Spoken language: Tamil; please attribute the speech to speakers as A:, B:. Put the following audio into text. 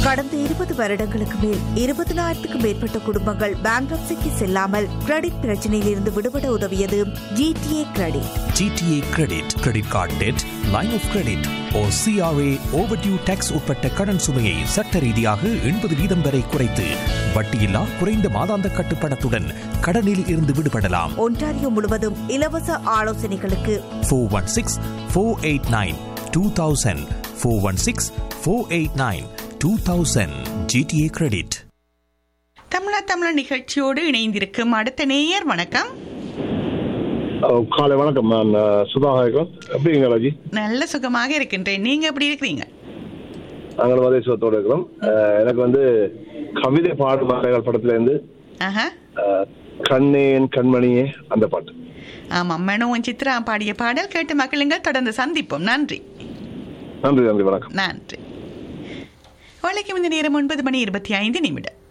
A: கடந்த இருபது வருடங்களுக்கு மேல் இருபதனாயிரத்துக்கும் மேற்பட்ட குடும்பங்கள் பேங்க்ரப்சிக்கு செல்லாமல் கிரெடிட் பிரச்சனையில் இருந்து விடுபட உதவியது GTA credit
B: GTA credit credit card debt line of credit ஓ சிஆர்ஏ ஓவர்டியூ டேக்ஸ் உட்பட்ட கடன் சுமையை சட்ட ரீதியாக எண்பது வீதம் வரை குறைத்து வட்டியில்லா குறைந்த மாதாந்த கட்டுப்பணத்துடன் கடனில் இருந்து விடுபடலாம்
A: ஒன்டாரியோ முழுவதும் இலவச ஆலோசனைகளுக்கு
B: four one six four eight nine two thousand four one six four eight nine two thousand GTA credit
C: தமிழா தமிழ நிகழ்ச்சியோடு இணைந்திருக்கும் அடுத்த நேயர் வணக்கம்
D: அஹ் காலை வணக்கம் நான் அஹ், சுதாகரன் எப்படிங்க ராஜி
C: நல்ல சுகமாக இருக்கின்றேன் நீங்க எப்படி இருக்கிறீங்க
D: நாங்கள் மதேஸ்வரத்தோடு இருக்கிறோம் அஹ், எனக்கு வந்து கவிதை பாடும் மலைகள் படத்துல இருந்து
C: ஆஹா
D: அஹ், கண்ணேன் கண்மணியே அந்த பாட்டு
C: ஆமாம் மனோன் சித்ரா பாடிய பாடல் கேட்டு மக்களுங்கள் தொடர்ந்து சந்திப்போம் நன்றி
D: நன்றி நன்றி வணக்கம்
C: நன்றி வழக்கம் இந்த நேரம் ஒன்பது மணி இருபத்தி ஐந்து நிமிடம்